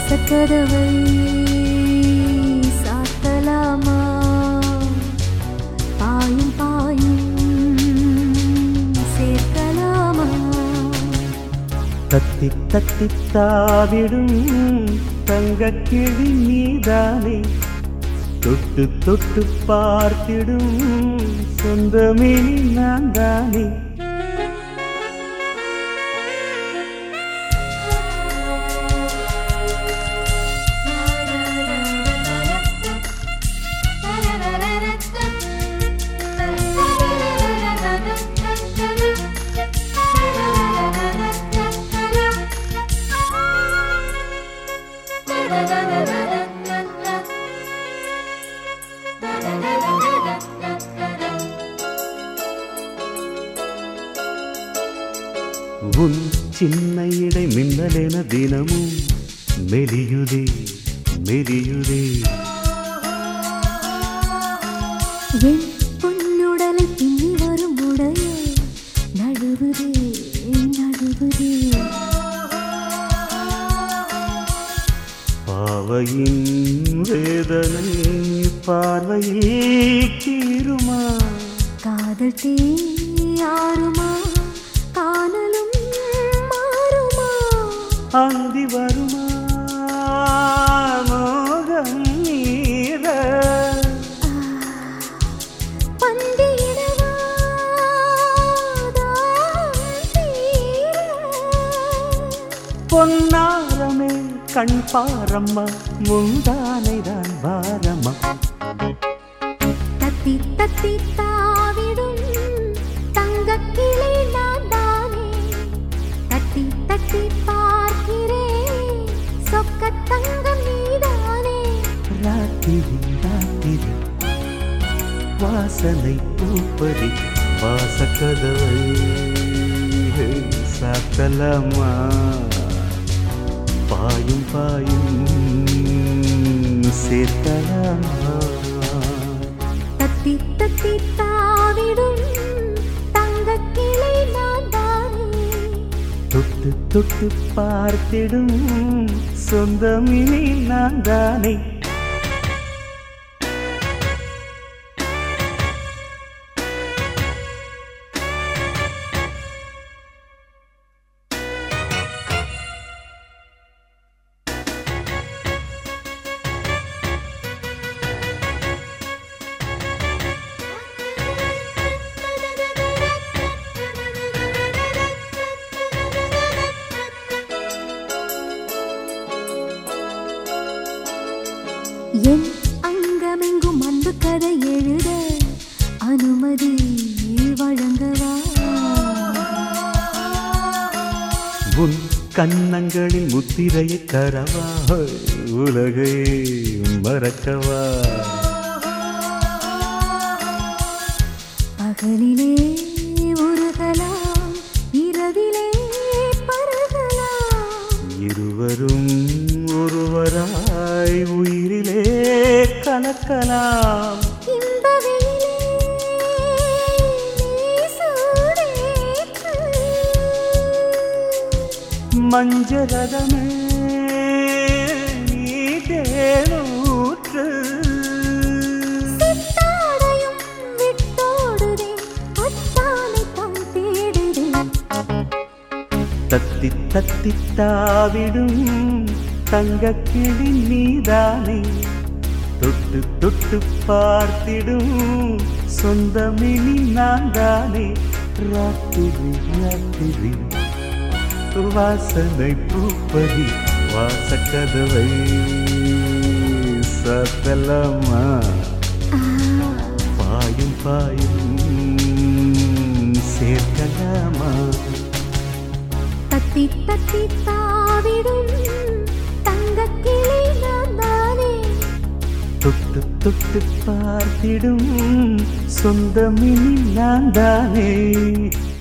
வாசக்கதவை சாத்தலாமா பாயும் பாயும் சேர்க்கலாமா தத்தி தத்தி தாவிடும் தங்கக் கிளி நீதானே தொட்டு தொட்டு பார்த்திடும் சொந்தமே நான் தானே உன் சின்ன இடை மின்னலென தினமும் மெலியுதே மெலியுதே என் பொன்னுடலை பின்னி வரும் உடைய நழுவுதே நழுவுதே பாவையின் வேதனை பார்வையில் தீருமா காதல் தீ ஆறுமா காணலும் மாறுமா அந்தி வருமா மோகம் நீர பந்தியிடவா தாகம் தீர. பொன்னாரமே கண் பாரம்மா முந்தானை தான் வாரம்மா தத்தி தத்தி தாவிடும் தங்கக் கிளி நான் தானே தட்டி தட்டி பார்க்கிறேன் சொக்க தங்கம் நீதானே ராத்திரி ராத்திரி வாசனை பூப்பறி வாசக்கதவை சாத்தலமா பாயும் பாயும் சேர்த்தலாமா தத்தி தத்தி தாவிடும் தங்கக் கிளி நான் தானே தொட்டு தொட்டு பார்த்திடும் சொந்தமினி நான் தானே என் அங்கமெங்கும் அன்பு கதை எழுத அனுமதி வழங்கவா உன் கன்னங்களில் முத்திரையை தரவா உலகை மறக்கவா பகலிலே உருகலாம் இரவிலே பருகலாம் இருவரும் ஒருவராய் உயிரிலே கலக்கலாம் இன்ப வெளியிலே நீ சூடேற்று. மஞ்சரதமே நீ தேனூற்று சித்தாடையும் விட்டோடுதே அத்தானைத்தான் தேடுதே தத்தி தத்தி தாவிடும் தங்கக் கிளி நீதானே தொட்டு தொட்டு பார்த்திடும் சொந்தமினி நான் தானே ராத்திரி ராத்திரி வாசனை பூப்பதி வாசக்கதவை சத்தலமா பாயும் பாயும் சேர்க்கலாமா தத்தி தத்தி தாவிடும் தங்கக் கிளி நான் தானே தொட்டு தொட்டு பார்த்திடும் சொந்தமினி நான் தானே